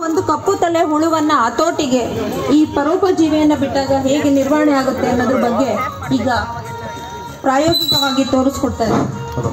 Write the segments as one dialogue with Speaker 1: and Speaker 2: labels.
Speaker 1: ಒಂದು ಕಪ್ಪು ತಲೆ ಹುಳುವನ್ನ ಹತೋಟಿಗೆ ಈ ಪರೋಪಜೀವಿಯನ್ನ ಬಿಟ್ಟಾಗ ಹೇಗೆ ನಿರ್ವಹಣೆ ಆಗುತ್ತೆ ಅನ್ನೋದ್ರ ಬಗ್ಗೆ ಈಗ ಪ್ರಾಯೋಗಿಕವಾಗಿ ತೋರಿಸ್ಕೊಡ್ತಾ ಇದ್ದಾರೆ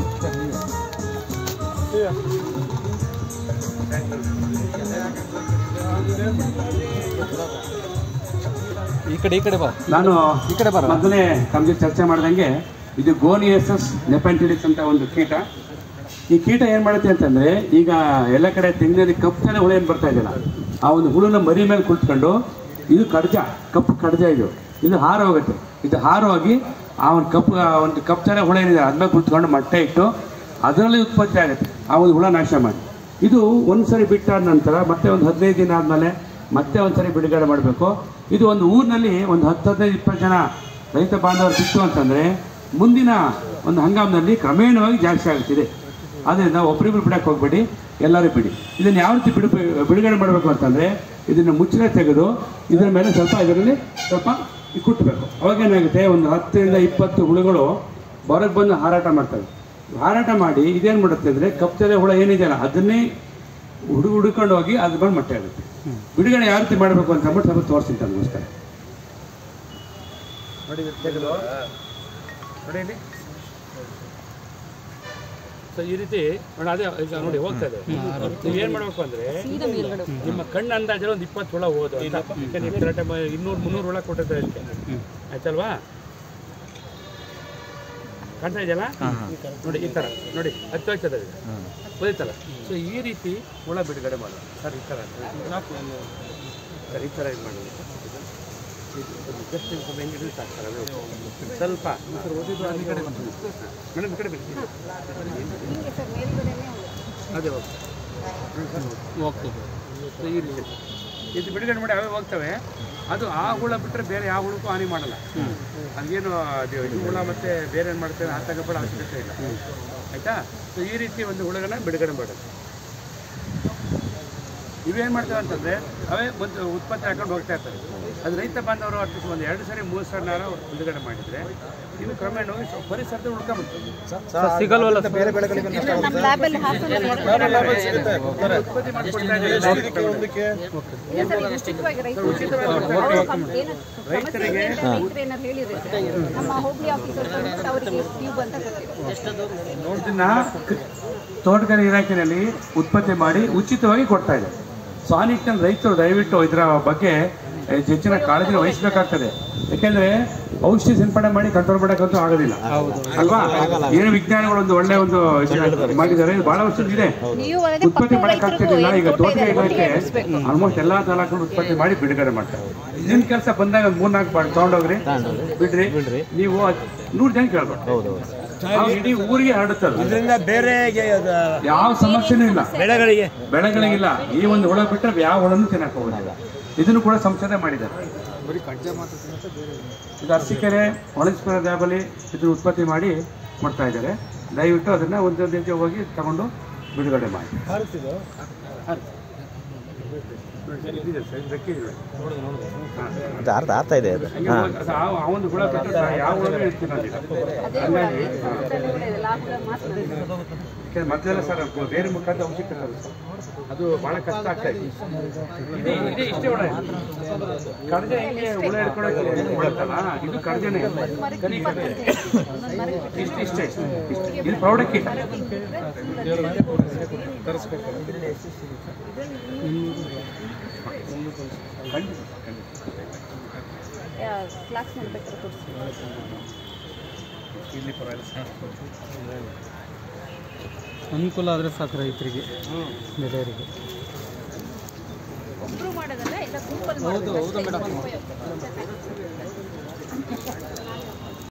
Speaker 2: ಈ ಕಡೆ ಈ ಕಡೆ ಬಾ
Speaker 3: ನಾನು
Speaker 2: ಈ ಕಡೆ ಬರ
Speaker 3: ಮೊದಲೇ ತಮಗೆ ಚರ್ಚೆ ಮಾಡ್ದಂಗೆ ಇದು ಗೋನಿಯಸಸ್ ನೆಪೆಂಟಿಲಿಸ್ ಅಂತ ಒಂದು ಕೀಟ ಈ ಕೀಟ ಏನ್ ಮಾಡುತ್ತೆ ಅಂತಂದ್ರೆ ಈಗ ಎಲ್ಲ ಕಡೆ ತೆಂಗಿನಲ್ಲಿ ಕಪ್ಪು ತಲೆ ಹುಳ ಏನ್ ಬರ್ತಾ ಇದೆಯಲ್ಲ ಆ ಒಂದು ಹುಳುನ ಮರಿ ಮೇಲೆ ಕುಳಿತುಕೊಂಡು ಇದು ಕಡ್ಜ ಕಪ್ಪು ಕಡ್ಜ ಇದು ಇದು ಹಾರು ಹೋಗುತ್ತೆ ಇದು ಹಾರು ಹೋಗಿ ಆ ಒಂದು ಕಪ್ಪು ಆ ಒಂದು ಕಪ್ಪು ತಲೆ ಹುಳ ಏನಿದೆ ಅದ್ಮೇಲೆ ಕುಳಿತುಕೊಂಡು ಮೊಟ್ಟೆ ಇಟ್ಟು ಅದರಲ್ಲಿ ಉತ್ಪತ್ತಿ ಆಗುತ್ತೆ ಆ ಒಂದು ಹುಳ ನಾಶ ಮಾಡಿ ಇದು ಒಂದ್ಸರಿ ಬಿಟ್ಟಾದ ನಂತರ ಮತ್ತೆ ಒಂದು ಹದಿನೈದು ದಿನ ಆದಮೇಲೆ ಮತ್ತೆ ಒಂದ್ಸರಿ ಬಿಡುಗಡೆ ಮಾಡಬೇಕು ಇದು ಒಂದು ಊರಿನಲ್ಲಿ ಒಂದು ಹತ್ತು ಹದಿನೈದು ಇಪ್ಪತ್ತು ಜನ ರೈತ ಬಾಂಧವರು ಬಿಟ್ಟು ಅಂತಂದರೆ ಮುಂದಿನ ಒಂದು ಹಂಗಾಮಿನಲ್ಲಿ ಕ್ರಮೇಣವಾಗಿ ಜಾಸ್ತಿ ಆಗುತ್ತಿದೆ ಆದ್ದರಿಂದ ಒಬ್ಬರಿಬ್ರು ಬಿಡಕ್ಕೆ ಹೋಗ್ಬೇಡಿ ಎಲ್ಲರೂ ಬಿಡಿ ಇದನ್ನು ಯಾವ ರೀತಿ ಬಿಡು ಬಿಡುಗಡೆ ಮಾಡಬೇಕು ಅಂತಂದರೆ ಇದನ್ನು ಮುಚ್ಚಳೆ ತೆಗೆದು ಇದರ ಮೇಲೆ ಸ್ವಲ್ಪ ಇದರಲ್ಲಿ ಸ್ವಲ್ಪ ಈ ಕುಟ್ಟಬೇಕು ಅವಾಗ ಏನಾಗುತ್ತೆ ಒಂದು ಹತ್ತರಿಂದ ಇಪ್ಪತ್ತು ಹುಳುಗಳು ಹೊರಗೆ ಬಂದು ಹಾರಾಟ ಮಾಡ್ತವೆ ಹಾರಾಟ ಮಾಡಿ ಇದೇನು ಮಾಡುತ್ತೆ ಅಂದರೆ ಕಪ್ಪಲೆ ಹುಳ ಏನಿದೆಯಲ್ಲ ಅದನ್ನೇ ಹುಡು ಹುಡುಕೊಂಡು ಹೋಗಿ ಅದು ಬಂದು ಮೊಟ್ಟೆ ಆಗುತ್ತೆ ಬಿಡುಗಡೆ ಯಾವ ರೀತಿ ಮಾಡಬೇಕು ಅಂತ ಅಂದ್ಬಿಟ್ಟು ಸ್ವಲ್ಪ ತೋರಿಸ್ತೀನಿ ನಮಸ್ಕಾರ
Speaker 4: ನೋಡಿ ಇದು ತೆಗೆದು ನೋಡಿ ಇಲ್ಲಿ ಸೊ ಈ ರೀತಿ ನೋಡಿ ಅದೇ ಈಗ ನೋಡಿ ಹೋಗ್ತಾ ಇದೆ ನೀವು ಏನು ಮಾಡಬೇಕು ಅಂದ್ರೆ ನಿಮ್ಮ ಕಣ್ಣು ಅಂದಾಜಲ್ಲಿ ಒಂದು ಇಪ್ಪತ್ತು ಹುಳ ಹೋದು ಅಂತ ಯಾಕಂದ್ರೆ ನೀವು ಕರೆಕ್ಟ್ ಇನ್ನೂರು ಮುನ್ನೂರು ಹುಳ ಕೊಟ್ಟಿರ್ತಾರೆ ಇದಕ್ಕೆ ಆಯ್ತಲ್ವಾ ಕಾಣ್ತಾ ಇದೆಯಲ್ಲ ನೋಡಿ ಈ ಥರ ನೋಡಿ ಹತ್ತು ಹೋಗ್ತದೆ ಇದು ಹೋಯ್ತಲ್ಲ ಸೊ ಈ ರೀತಿ ಹುಳ ಬಿಡುಗಡೆ ಮಾಡೋದು ಸರ್ ಈ ಥರ ಸರ್ ಈ ಥರ ಇದು ಮಾಡಿ ಜಸ್ಟ್ ಸ್ವಲ್ಪ ಹೆಂಗೆ ಹಿಡಿದು ಸಾಕ್ತಾರೆ ಅದು ಸ್ವಲ್ಪ ಮೇಡಮ್ ಈ ಕಡೆ ಬನ್ನಿ ಅದೇ ಓಕೆ ಸೊ ಈ ರೀತಿ ಇದು ಬಿಡುಗಡೆ ಮಾಡಿ ಅವೇ ಹೋಗ್ತವೆ ಅದು ಆ ಹುಳ ಬಿಟ್ಟರೆ ಬೇರೆ ಯಾವ ಹುಳಕ್ಕೂ ಹಾನಿ ಮಾಡಲ್ಲ ಅದೇನು ಅದು ಇದು ಹುಳ ಮತ್ತೆ ಬೇರೆ ಏನು ಮಾಡ್ತೇವೆ ಆ ತಗೋಬೇಡ ಅವಶ್ಯಕತೆ ಇಲ್ಲ ಆಯ್ತಾ ಸೊ ಈ ರೀತಿ ಒಂದು ಹುಳಗಳನ್ನ ಬಿಡುಗಡೆ ಮಾಡೋದು ಇವೇನು ಮಾಡ್ತವೆ ಅಂತಂದರೆ ಅವೇ ಒಂದು ಉತ್ಪತ್ತಿ ಹಾಕೊಂಡು ಹೋಗ್ತಾ ಇರ್ತವೆ ಅದು ರೈತ ಬಾಂಧವರು ಅಟ್ಲೀಸ್ಟ್ ಒಂದು ಎರಡು ಸರಿ ಮೂರು ಸರಿನಾರ ಬಿಡುಗಡೆ ಮಾಡಿದರೆ ಇದು ಕ್ರಮೇಣವಾಗಿ ಸ್ವಲ್ಪ ಪರಿಸರದ ಉಳ್ಕೊಂಬರ್ತದೆ
Speaker 2: ಸಿಗಲ್ವಲ್ಲ
Speaker 4: ಬೇರೆ ಬೆಳೆಗಳಿಗೆ ಉತ್ಪತ್ತಿ ಮಾಡ್ಕೊಡ್ತಾ ರೈತರಿಗೆ
Speaker 5: ನಮ್ಮ ಹೋಬಳಿ ಆಫೀಸರ್ ಅವರಿಗೆ ಟ್ಯೂಬ್ ಅಂತ ಗೊತ್ತಿದೆ
Speaker 3: ಇದನ್ನ ಕ- ತೋಟಗಾರಿಕೆ ಇಲಾಖೆಯಲ್ಲಿ ಉತ್ಪತ್ತಿ ಮಾಡಿ ಉಚಿತವಾಗಿ ಕೊಡ್ತಾ ಇದೆ ಸೊ ಆ ನಿಟ್ಟಿನಲ್ಲಿ ರೈತರು ದಯವಿಟ್ಟು ಇದರ ಬಗ್ಗೆ ಎ, ಹೆಚ್ಚಿನ ಕಾಳಜಿ ವಹಿಸಬೇಕಾಗ್ತದೆ ಯಾಕೆಂದ್ರೆ ಔಷಧಿ ಸಿಂಪಡಣೆ ಮಾಡಿ ಕಂಟ್ರೋಲ್ ಮಾಡೋಕ್ಕಂತೂ ಆಗೋದಿಲ್ಲ ಅಲ್ವಾ ಏನು ವಿಜ್ಞಾನಿಗಳು ಒಂದು ಒಳ್ಳೆ ಒಂದು ಇದನ್ನ ಮಾಡಿದ್ದಾರೆ ಇದು ಬಹಳ ವರ್ಷದ ಇದೆ
Speaker 5: ನೀವು ಅಲ್ಲದೆ
Speaker 3: ಉತ್ಪತ್ತಿ ಮಾಡಕ್ಕಾಗ್ತಿರ್ಲಿಲ್ಲ ಈಗ ತೋಟಗಾರಿಕೆ ಇಲಾಖೆ ಆಲ್ಮೋಸ್ಟ್ ಎಲ್ಲಾ ತಾಲೂಕು ಉತ್ಪತ್ತಿ ಮಾಡಿ ಬಿಡುಗಡೆ ಮಾಡ್ತಾರೆ ನಿಮ್ ಕೆಲಸ ಬಂದಾಗ ಒಂದ್ ಮೂರ್ನಾಲ್ಕು ಬಾಡಿ ತಗೊಂಡೋಗ್ರಿ ಬಿಡ್ರಿ ನೀವು ಅದ್ ನೂರು ಜನ ಕೇಳ್ಬೇಕು ಅವಾಗ ಇಡೀ ಊರಿಗೆ ಹರಡುತ್ತಲ್ಲ
Speaker 6: ಇದರಿಂದ ಬೇರೆ
Speaker 3: ಯಾವ ಸಮಸ್ಯೆನೂ ಇಲ್ಲ
Speaker 6: ಬೆಳೆಗಳಿಗೆ
Speaker 3: ಬೆಳೆಗಳಿಗಿಲ್ಲ ಈ ಒಂದು ಹುಳ ಬಿಟ್ಟರೆ ಯಾವ ಹುಳನೂ ತಿನ್ನಕ್ ಹೋಗೋದಿಲ್ಲ ಇದನ್ನು ಕೂಡ ಸಂಶೋಧನೆ ಮಾಡಿದ್ದಾರೆ ಇದು ಅರಸೀಕೆರೆ ಹೊಳಸ್ಕೆರೆ ದ್ಯಾಬಲಿ ಇದನ್ನು ಉತ್ಪತ್ತಿ ಮಾಡಿ ಮಾಡ್ತಾ ಇದ್ದಾರೆ ದಯವಿಟ್ಟು ಅದನ್ನ ಒಂದೊಂದು ಹೆಜ್ಜೆ ಹೋಗಿ ತಗೊಂಡು ಬಿಡುಗಡೆ ಮಾಡಿ ಇದಿದೆ ಸರ್, ಇದು ರೆಕ್ಕೆ ಇದೆ. ಹಾ.
Speaker 6: ಅರ್ಥ ಅರ್ಥ ಇದೆ ಅದು
Speaker 3: ಹಂಗೆ ಹೋಗಿ ಅದು ಆ- ಆ ಒಂದು ಹುಳ ಬಿಟ್ಟರೆ ಯಾವ ಹುಳನೂ ತಿನ್ನೋದಿಲ್ಲ ಹಂಗಾಗಿ ಹಾ. ಯಾಕಂದ್ರೆ ಮೊದಲೆಲ್ಲ ಸರ್ ಬೇರೆ ಮುಖಾಂತರ ಔಷಧಿ ಕೊಟ್ಟರು ಸರ್. ಅದು ಬಹಳ ಕಷ್ಟ ಆಗ್ತಾ ಇದೆ ಇದೇ ಇದೇ ಇಷ್ಟೇ ಹುಳ ಇದು. ಕಡ್ಜೆ ಹೆಂಗೆ ಹುಳ ಹಿಡ್ಕೊಳಕ್ಕೆ ಬರುತ್ತಲ್ಲ ಇದು ಕಡ್ಜೆನೆ ಕರಿ ಕಡ್ಜೆ ಇಷ್ಟು ಇಷ್ಟೇ ಇಷ್ಟೇ ಇದು ಪ್ರೌಢಕೀಟ ಖಂಡಿತ ಖಂಡಿತ
Speaker 5: ಕ್ಲಾಸ್ ಮಾಡ್ಬೇಕಾದ್ರೆ ಕೊಡ್ಸಿ
Speaker 3: ಇಲ್ಲಿ ಪರವಾಗಿಲ್ಲ
Speaker 2: ಅನುಕೂಲ ಆದರೆ ಸಾಕು ರೈತರಿಗೆ ಬೆಳೆಯವರಿಗೆ
Speaker 5: ಒಬ್ರು ಮಾಡೋದಲ್ಲ ಇಲ್ಲ ಗುಂಪಲ್ಲಿ ಮಾಡೋದು ಅಷ್ಟೇ. ಉಪಯೋಗ.